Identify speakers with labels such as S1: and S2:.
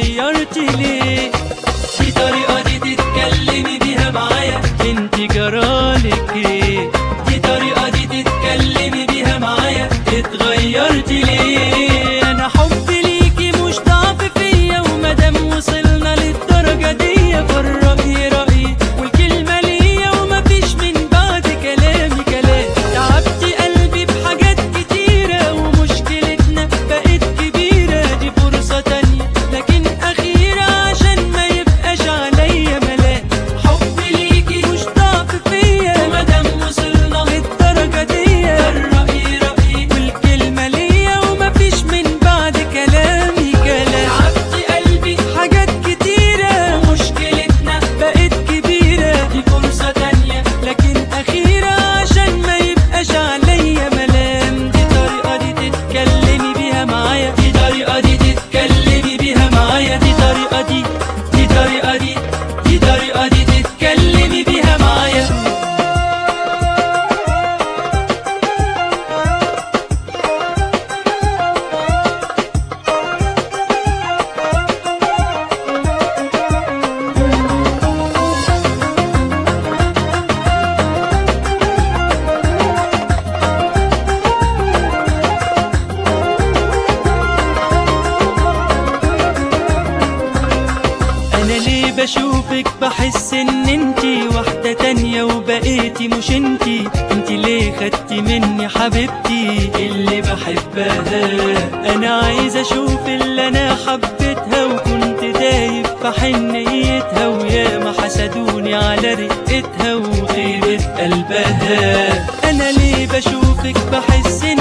S1: اتغيرتي ليه دي طريقة دي تتكلمي بيها معايا انت جرالك ايه دي طريقة دي تتكلمي بيها معايا اتغيرتي ليه انا حبي ليكي مش ضعف فيا ومادام وصلنا للدرجة دي فالرأي رأيي والكلمة ليا ومفيش من بعد كلامي كلام تعبتي قلبي بحاجات كتيرة ومشكلتنا بقت كبيرة دي فرصة تانية لكن أخيرة عشان ما يبقاش عليا ملام حبي ليكي مش ضعف فيا مادام وصلنا للدرجة دي الرأي رأيي والكلمة ليا ومفيش من بعد كلامي كلام تعبتي قلبي حاجات كتيرة ومشكلتنا بقت كبيرة دي فرصة تانية لكن أخيرة عشان ما يبقاش عليا ملام دي طريقة دي تتكلمي بيها معايا دي طريقة دي تتكلمي بيها معايا دي طريقة دي دي طريقة دي دي طريقة دي تتكلمي بيها معايا انا ليه بشوفك بحس ان انتي واحدة تانية وبقيتي مش انتي انتي ليه خدتي مني حبيبتي اللي بحبها انا عايز اشوف اللي انا حبيتها وكنت دايب في حنيتها وياما حسدوني على رقتها وخيبة قلبها انا ليه بشوفك بحس ان